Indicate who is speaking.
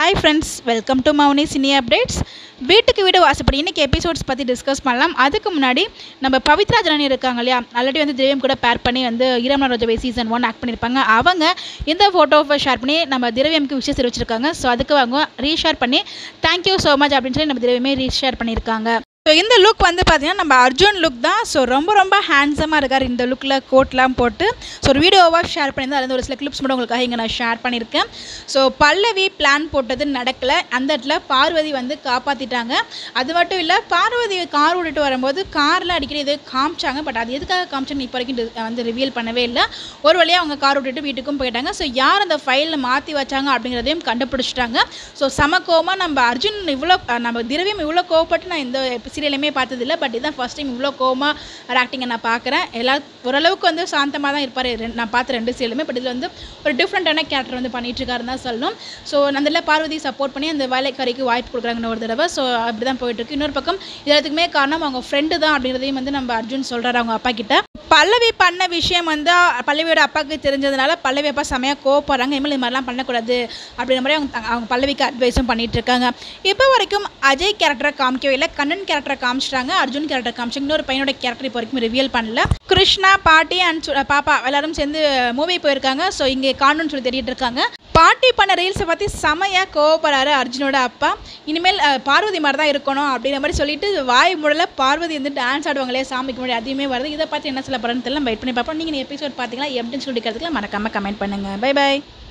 Speaker 1: hi friends welcome to Mouni cine updates வீட்டுக்கு வீடு வாசப்படி இன்னைக்கு எபிசோட்ஸ் பற்றி டிஸ்கஸ் பண்ணலாம் அதுக்கு முன்னாடி நம்ம பவித்ரா ஜனனி இருக்காங்க இல்லையா ஆல்ரெடி வந்து திரவியம் கூட பேர் பண்ணி வந்து ஈரம்னா ரோஜாவை சீசன் ஒன் ஆக்ட் பண்ணியிருப்பாங்க அவங்க இந்த ஃபோட்டோவை ஷேர் பண்ணி நம்ம திரவியம்க்கு விஷயம் தெரிவிச்சிருக்காங்க ஸோ அதுக்கு அவங்க ரீஷேர் பண்ணி தேங்க்யூ ஸோ மச் அப்படின்னு சொல்லி நம்ம திரவியமே ரீஷேர் பண்ணியிருக்காங்க ஸோ இந்த லுக் வந்து பார்த்தீங்கன்னா நம்ம அர்ஜுன் லுக் தான் ஸோ ரொம்ப ரொம்ப ஹேண்ட்ஸமாக இருக்கார் இந்த லுக்கில் கோட்லாம் போட்டு ஸோ ஒரு வீடியோவாக ஷேர் பண்ணியிருந்தேன் அதில் ஒரு சில கிளிப்ஸ் மட்டும் உங்களுக்காக இங்கே நான் ஷேர் பண்ணியிருக்கேன் ஸோ பல்லவி பிளான் போட்டது நடக்கலை அந்த இடத்துல பார்வதி வந்து காப்பாற்றிட்டாங்க அது மட்டும் இல்லை பார்வதி கார் ஓட்டிட்டு வரும்போது காரில் அடிக்கடி இது காமிச்சாங்க பட் அது எதுக்காக காமிச்சாங்க இப்போ வரைக்கும் டி- வந்து ரிவீல் பண்ணவே இல்லை ஒரு வழியாக அவங்க கார் ஓட்டிட்டு வீட்டுக்கும் போயிட்டாங்க ஸோ யார் அந்த ஃபைலில் மாற்றி வச்சாங்க அப்படிங்கிறதையும் கண்டுபிடிச்சிட்டாங்க ஸோ சமக்கோமாக நம்ம அர்ஜுன் இவ்வளோ நம்ம திரவியம் இவ்வளோ கோவப்பட்டு நான் இந்த சீரியலுமே பார்த்ததில்ல பட் இதுதான் ஃபஸ்ட் டைம் இவ்வளோ கோவமாக ஆக்டிங்கை நான் பார்க்குறேன் எல்லா ஓரளவுக்கு வந்து சாந்தமாக தான் இருப்பார் நான் பார்த்த ரெண்டு சீரியலுமே பட் இதில் வந்து ஒரு டிஃப்ரெண்ட்டான கேரக்டர் வந்து பண்ணிட்டு இருக்காருன்னு தான் சொல்லணும் ஸோ அதில் பார்வதி சப்போர்ட் பண்ணி அந்த வேலைக்காரிக்கு வாய்ப்பு கொடுக்குறாங்கன்னு ஒரு தடவை ஸோ அப்படி தான் போயிட்டுருக்கு இன்னொரு பக்கம் இது எல்லாத்துக்குமே காரணம் அவங்க ஃப்ரெண்டு தான் அப்படிங்கிறதையும் வந்து நம்ம அர்ஜுன் சொல்கிறாரு அவங்க அப்பா கிட்ட பல்லவி பண்ண விஷயம் வந்து பல்லவியோட அப்பாவுக்கு தெரிஞ்சதுனால பல்லவி அப்பா செமையாக கோவப்படுறாங்க இனிமேல் இது மாதிரிலாம் பண்ணக்கூடாது அப்படின்ற மாதிரி அவங்க த- அவங்க பல்லவிக்கு அட்வைஸும் பண்ணிட்டு இருக்காங்க இப்போ வரைக்கும் அஜய் கேரக்டரை காமிக்கவே இல்லை கண்ணன் கேரக்டரை காமிச்சிட்டாங்க அர்ஜுன் கேரக்டர் காமிச்சாங்க இன்னொரு பையனோட கேரக்டர் இப்போ வரைக்கும் ரிவீல் பண்ணல கிருஷ்ணா பாட்டி அண்ட் பாப்பா எல்லாரும் சேர்ந்து மூவி போயிருக்காங்க ஸோ இங்கே காணும்னு சொல்லி தேடிட்டு இருக்காங்க பாட்டி பண்ண ரீல்ஸை பற்றி செமையாக கோவப்படுறாரு அர்ஜுனோட அப்பா இனிமேல் அஹ், பார்வதி மாதிரி தான் இருக்கணும் அப்படிங்கிற மாதிரி சொல்லிட்டு வாய் முடல பார்வதி வந்து டான்ஸ் ஆடுவாங்களே சாமிக்கு முன்னாடி அதையுமே வருது இதை பார்த்து என்ன சொல்ல போகிறேன்னு தெரியல வெயிட் பண்ணி பார்ப்போம் நீங்கள் எபிசோட் பார்த்தீங்களா எப்படின்னு சொல்லி மறக்காமல் கமெண்ட் பண்ணுங்கள் பை பை